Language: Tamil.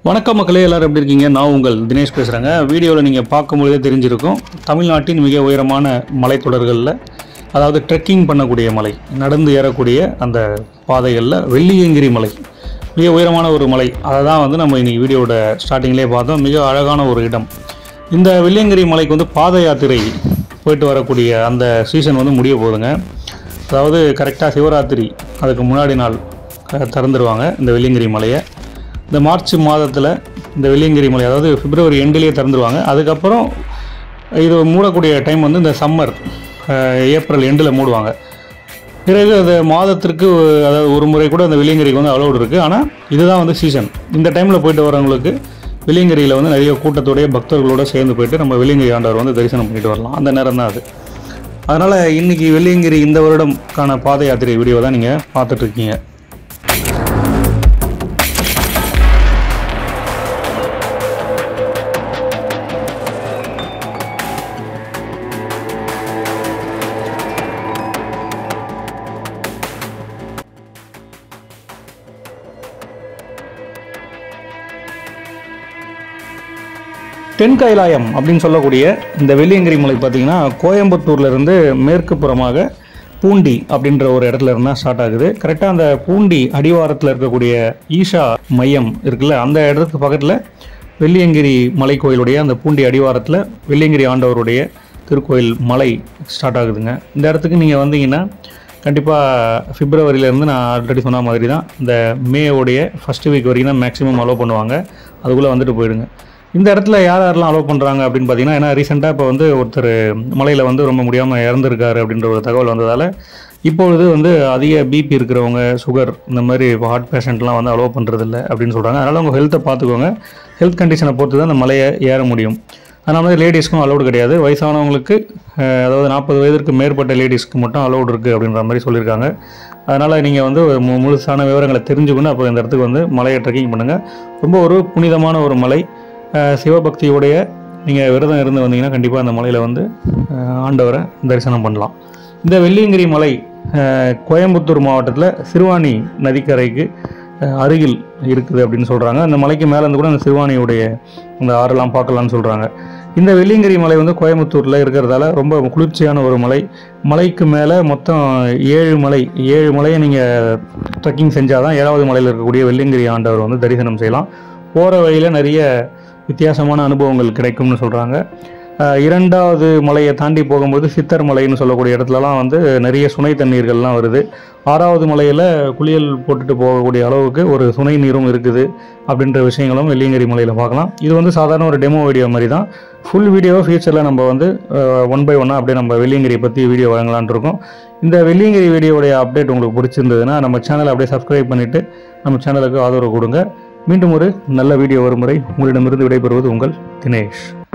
வணக்கம் மக்களே எல்லாரும் எப்படி இருக்கீங்க நான் உங்கள் தினேஷ் பேசுகிறேங்க வீடியோவில் நீங்கள் பார்க்கும்பொழுதே தெரிஞ்சிருக்கும் தமிழ்நாட்டின் மிக உயரமான மலைத்தொடர்களில் அதாவது ட்ரெக்கிங் பண்ணக்கூடிய மலை நடந்து ஏறக்கூடிய அந்த பாதைகளில் வெள்ளியங்கிரி மலை மிக உயரமான ஒரு மலை அதை தான் வந்து நம்ம இன்னைக்கு வீடியோவோட ஸ்டார்டிங்லேயே பார்த்தோம் மிக அழகான ஒரு இடம் இந்த வெள்ளியங்கிரி மலைக்கு வந்து பாத யாத்திரை போயிட்டு வரக்கூடிய அந்த சீசன் வந்து முடிய போகுதுங்க அதாவது கரெக்டாக சிவராத்திரி அதுக்கு முன்னாடி நாள் அஹ், திறந்துருவாங்க இந்த வெள்ளியங்கிரி மலையை இந்த மார்ச் மாதத்தில் இந்த வெள்ளியங்கிரி மலை அதாவது பிப்ரவரி எண்டிலேயே திறந்துருவாங்க அதுக்கப்புறம் இது மூடக்கூடிய டைம் வந்து இந்த சம்மர் ஏப்ரல் எண்டில் மூடுவாங்க பிறகு அது மாதத்திற்கு அதாவது ஒரு முறை கூட அந்த வெள்ளியங்கிரிக்கு வந்து அலோடு இருக்குது ஆனால் இதுதான் வந்து சீசன் இந்த டைமில் போயிட்டு வரவங்களுக்கு வெள்ளியங்கிரியில் வந்து நிறைய கூட்டத்தோடைய பக்தர்களோட சேர்ந்து போயிட்டு நம்ம வெள்ளியங்கிரி ஆண்டவர் வந்து தரிசனம் பண்ணிட்டு வரலாம் அந்த நேரம் தான் அது அதனால் இன்றைக்கி வெள்ளியங்கிரி இந்த வருடம்கான பாத யாத்திரை வீடியோ தான் நீங்கள் பார்த்துட்ருக்கீங்க தென் கைலாயம் அப்படின்னு சொல்லக்கூடிய இந்த வெள்ளியங்கிரி மலை பார்த்தீங்கன்னா கோயம்புத்தூர்ல இருந்து மேற்கு புறமாக பூண்டி அப்படின்ற ஒரு இடத்துல இருந்தா ஸ்டார்ட் ஆகுது கரெக்டாக அந்த பூண்டி அடிவாரத்தில் இருக்கக்கூடிய ஈஷா மையம் இருக்குல்ல அந்த இடத்துக்கு பக்கத்தில் வெள்ளியங்கிரி மலை கோயிலுடைய அந்த பூண்டி அடிவாரத்தில் வெள்ளியங்கிரி ஆண்டவருடைய திருக்கோயில் மலை ஸ்டார்ட் ஆகுதுங்க இந்த இடத்துக்கு நீங்கள் வந்தீங்கன்னா கண்டிப்பாக பிப்ரவரியிலேருந்து நான் ஆல்ரெடி சொன்ன மாதிரி தான் இந்த மேவுடைய ஃபஸ்ட் வீக் வரைக்கும் தான் மேக்ஸிமம் அலோவ் பண்ணுவாங்க அதுக்குள்ளே வந்துட்டு போயிடுங்க இந்த இடத்துல யார் யாரெல்லாம் அலோவ் பண்ணுறாங்க அப்படின்னு பார்த்தீங்கன்னா ஏன்னா ரீசெண்டாக இப்போ வந்து ஒருத்தர் மலையில் வந்து ரொம்ப முடியாமல் இறந்துருக்காரு அப்படின்ற ஒரு தகவல் வந்ததால் இப்பொழுது வந்து அதிக பிபி இருக்கிறவங்க சுகர் இந்த மாதிரி ஹார்ட் பேஷண்ட்லாம் வந்து அலோவ் பண்ணுறதில்ல அப்படின்னு சொல்கிறாங்க அதனால் உங்கள் ஹெல்த்தை பார்த்துக்கோங்க ஹெல்த் கண்டிஷனை பொறுத்து தான் அந்த மலையை ஏற முடியும் அதனால வந்து லேடிஸ்க்கும் அலௌடு கிடையாது வயசானவங்களுக்கு அஹ், அதாவது நாற்பது வயதிற்கு மேற்பட்ட லேடிஸ்க்கு மட்டும் அலௌடு இருக்குது அப்படின்ற மாதிரி சொல்லியிருக்காங்க அதனால் நீங்கள் வந்து ஒரு மு- முழுசான விவரங்களை தெரிஞ்சுக்கணும் அப்போ இந்த இடத்துக்கு வந்து மலையை ட்ரெக்கிங் பண்ணுங்கள் ரொம்ப ஒரு புனிதமான ஒரு மலை அஹ், சிவபக்தியுடைய நீங்கள் விரதம் இருந்து வந்தீங்கன்னா கண்டிப்பாக அந்த மலையில் வந்து அஹ், ஆண்டவரை தரிசனம் பண்ணலாம் இந்த வெள்ளியங்கிரி மலை அஹ், கோயம்புத்தூர் மாவட்டத்தில் சிறுவாணி நதிக்கரைக்கு அஹ், அருகில் இருக்குது அப்படின்னு சொல்கிறாங்க அந்த மலைக்கு மேலே இருந்து கூட அந்த சிறுவாணியுடைய அந்த ஆறெல்லாம் பார்க்கலாம்னு சொல்கிறாங்க இந்த வெள்ளியங்கிரி மலை வந்து கோயம்புத்தூரில் இருக்கிறதால ரொம்ப குளிர்ச்சியான ஒரு மலை மலைக்கு மேலே மொத்தம் ஏழு மலை ஏழு மலையை நீங்கள் ட்ரெக்கிங் செஞ்சால் தான் ஏழாவது மலையில் இருக்கக்கூடிய வெள்ளியங்கிரி ஆண்டவர் வந்து தரிசனம் செய்யலாம் போகிற வழியில் நிறைய வித்தியாசமான அனுபவங்கள் கிடைக்கும்னு சொல்கிறாங்க இரண்டாவது மலையை தாண்டி போகும்போது சித்தர் மலைன்னு சொல்லக்கூடிய இடத்துலலாம் வந்து நிறைய சுனை தண்ணீர்கள்லாம் வருது ஆறாவது மலையில் குளியல் போட்டுட்டு போகக்கூடிய அளவுக்கு ஒரு சுனை நீரும் இருக்குது அப்படின்ற விஷயங்களும் வெள்ளியங்கிரி மலையில் பார்க்கலாம் இது வந்து சாதாரண ஒரு டெமோ வீடியோ மாதிரி தான் ஃபுல் வீடியோ ஃபியூச்சரில் நம்ம வந்து ஒன் பை ஒன்னாக அப்படியே நம்ம வெள்ளியங்கிரி பற்றி வீடியோ வழங்கலாம்னு இருக்கோம் இந்த வெள்ளியங்கிரி வீடியோடைய அப்டேட் உங்களுக்கு பிடிச்சிருந்ததுன்னா நம்ம சேனலை அப்படியே சப்ஸ்கிரைப் பண்ணிவிட்டு நம்ம சேனலுக்கு ஆதரவு கொடுங்க மீண்டும் ஒரு நல்ல வீடியோ வரும் முறை உங்களிடமிருந்து விடைபெறுவது உங்கள் தினேஷ்